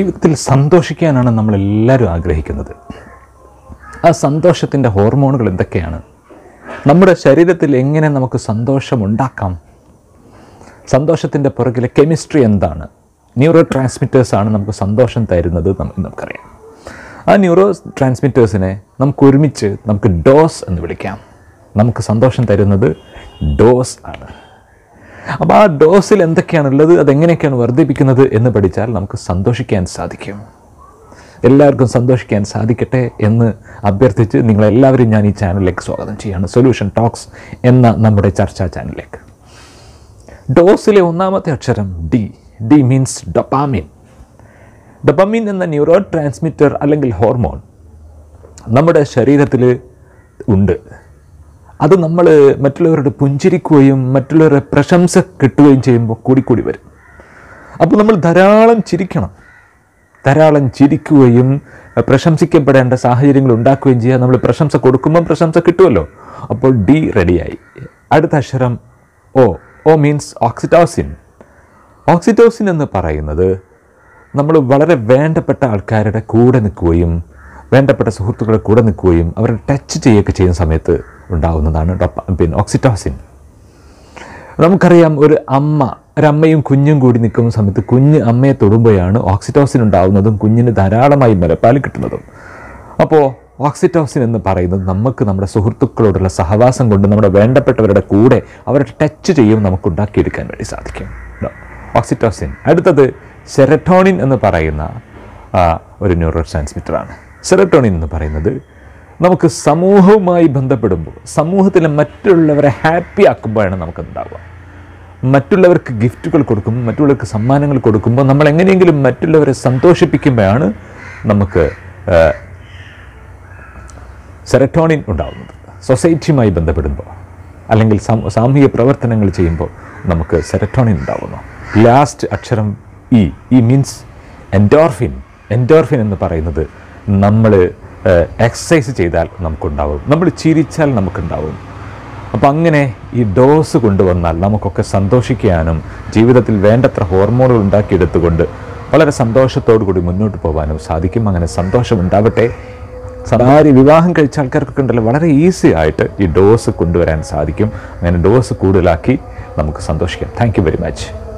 ജീവിതത്തിൽ സന്തോഷിക്കാനാണ് നമ്മളെല്ലാവരും ആഗ്രഹിക്കുന്നത് ആ സന്തോഷത്തിൻ്റെ ഹോർമോണുകൾ എന്തൊക്കെയാണ് നമ്മുടെ ശരീരത്തിൽ എങ്ങനെ നമുക്ക് സന്തോഷമുണ്ടാക്കാം സന്തോഷത്തിൻ്റെ പുറകിലെ കെമിസ്ട്രി എന്താണ് ന്യൂറോ ട്രാൻസ്മിറ്റേഴ്സാണ് നമുക്ക് സന്തോഷം തരുന്നത് നം- നമുക്കറിയാം ആ ന്യൂറോ ട്രാൻസ്മിറ്റേഴ്സിനെ നമുക്ക് ഒരുമിച്ച് നമുക്ക് ഡോസ് എന്ന് വിളിക്കാം നമുക്ക് സന്തോഷം തരുന്നത് ഡോസ് ആണ് അപ്പോൾ ആ ഡോസിൽ എന്തൊക്കെയാണുള്ളത് അതെങ്ങനെയൊക്കെയാണ് വർദ്ധിപ്പിക്കുന്നത് എന്ന് പഠിച്ചാൽ നമുക്ക് സന്തോഷിക്കാൻ സാധിക്കും എല്ലാവർക്കും സന്തോഷിക്കാൻ സാധിക്കട്ടെ എന്ന് അഭ്യർത്ഥിച്ച് നിങ്ങളെല്ലാവരും ഞാൻ ഈ ചാനലിലേക്ക് സ്വാഗതം ചെയ്യാണ് സൊല്യൂഷൻ ടോക്സ് എന്ന നമ്മുടെ ചർച്ചാ ചാനലിലേക്ക് ഡോസിലെ ഒന്നാമത്തെ അക്ഷരം D D means dopamine dopamine എന്ന ന്യൂറോ ട്രാൻസ്മിറ്റർ അല്ലെങ്കിൽ ഹോർമോൺ നമ്മുടെ ശരീരത്തിൽ ഉണ്ട് അത് നമ്മൾ മറ്റുള്ളവരുടെ പുഞ്ചിരിക്കുകയും മറ്റുള്ളവരുടെ പ്രശംസ കിട്ടുകയും ചെയ്യുമ്പോൾ കൂടിക്കൂടി വരും അപ്പോൾ നമ്മൾ ധാരാളം ചിരിക്കണം ധാരാളം ചിരിക്കുകയും അഹ് പ്രശംസിക്കപ്പെടേണ്ട സാഹചര്യങ്ങൾ ഉണ്ടാക്കുകയും ചെയ്യുക നമ്മൾ പ്രശംസ കൊടുക്കുമ്പം പ്രശംസ കിട്ടുമല്ലോ അപ്പോൾ ഡി റെഡിയായി അടുത്ത അക്ഷരം O O means oxytocin oxytocin എന്ന് പറയുന്നത് നമ്മൾ വളരെ വേണ്ടപ്പെട്ട ആൾക്കാരുടെ കൂടെ നിൽക്കുകയും വേണ്ടപ്പെട്ട സുഹൃത്തുക്കളുടെ കൂടെ നിൽക്കുകയും അവരെ ടച്ച് ചെയ്യുകയൊക്കെ ചെയ്യുന്ന സമയത്ത് ഉണ്ടാകുന്നതാണ് ഡൊപ്പ പിന്നെ ഓക്സിറ്റോസിൻ നമുക്കറിയാം ഒരു അമ്മ ഒരമ്മയും കുഞ്ഞും കൂടി നിൽക്കുന്ന സമയത്ത് കുഞ്ഞ് അമ്മയെ തൊടുമ്പോഴാണ് ഓക്സിറ്റോസിൻ ഉണ്ടാകുന്നതും കുഞ്ഞിന് ധാരാളമായി മുലപ്പാൽ കിട്ടുന്നതും അപ്പോൾ ഓക്സിറ്റോസിൻ എന്ന് പറയുന്നത് നമുക്ക് നമ്മുടെ സുഹൃത്തുക്കളോടുള്ള സഹവാസം കൊണ്ട് നമ്മുടെ വേണ്ടപ്പെട്ടവരുടെ കൂടെ അവരുടെ ടച്ച് ചെയ്യും നമുക്ക് ഉണ്ടാക്കിയെടുക്കാൻ വേണ്ടി സാധിക്കും ഓക്സിറ്റോസിൻ അടുത്തത് സെറട്ടോണിൻ എന്ന് പറയുന്ന ആ, ഒരു ന്യൂറോ ട്രാൻസ്മിറ്ററാണ് സെറട്ടോണിൻ എന്ന് പറയുന്നത് നമുക്ക് സമൂഹവുമായി ബന്ധപ്പെടുമ്പോൾ സമൂഹത്തിലെ മറ്റുള്ളവരെ ഹാപ്പി ആക്കുമ്പോഴാണ് നമുക്കുണ്ടാവുക മറ്റുള്ളവർക്ക് ഗിഫ്റ്റുകൾ കൊടുക്കും മറ്റുള്ളവർക്ക് സമ്മാനങ്ങൾ കൊടുക്കുമ്പോൾ നമ്മൾ എങ്ങനെയെങ്കിലും മറ്റുള്ളവരെ സന്തോഷിപ്പിക്കുമ്പോഴാണ് നമുക്ക് ആ, സെറട്ടോണിൻ ഉണ്ടാവുന്നത് സൊസൈറ്റിയുമായി ബന്ധപ്പെടുമ്പോൾ അല്ലെങ്കിൽ സാമൂ- സാമൂഹിക പ്രവർത്തനങ്ങൾ ചെയ്യുമ്പോൾ നമുക്ക് സെറട്ടോണിൻ ഉണ്ടാവുന്നു ലാസ്റ്റ് അക്ഷരം E E means endorphin endorphin എന്ന് പറയുന്നത് നമ്മൾ എക്സസൈസ് ചെയ്താൽ നമുക്കുണ്ടാവും നമ്മൾ ചിരിച്ചാൽ നമുക്കുണ്ടാവും അപ്പം അങ്ങനെ ഈ ഡോസ് കൊണ്ടുവന്നാൽ നമുക്കൊക്കെ സന്തോഷിക്കാനും ജീവിതത്തിൽ വേണ്ടത്ര ഹോർമോണുകൾ ഉണ്ടാക്കിയെടുത്തുകൊണ്ട് വളരെ സന്തോഷത്തോടു കൂടി മുന്നോട്ട് പോകാനും സാധിക്കും അങ്ങനെ സന്തോഷം ഉണ്ടാവട്ടെ സദാരി വിവാഹം കഴിച്ച ആൾക്കാർക്കൊക്കെ ഉണ്ടല്ലോ വളരെ ഈസി ആയിട്ട് ഈ ഡോസ് കൊണ്ടുവരാൻ സാധിക്കും അങ്ങനെ ഡോസ് കൂടുതലാക്കി നമുക്ക് സന്തോഷിക്കാം താങ്ക് യു വെരി മച്ച്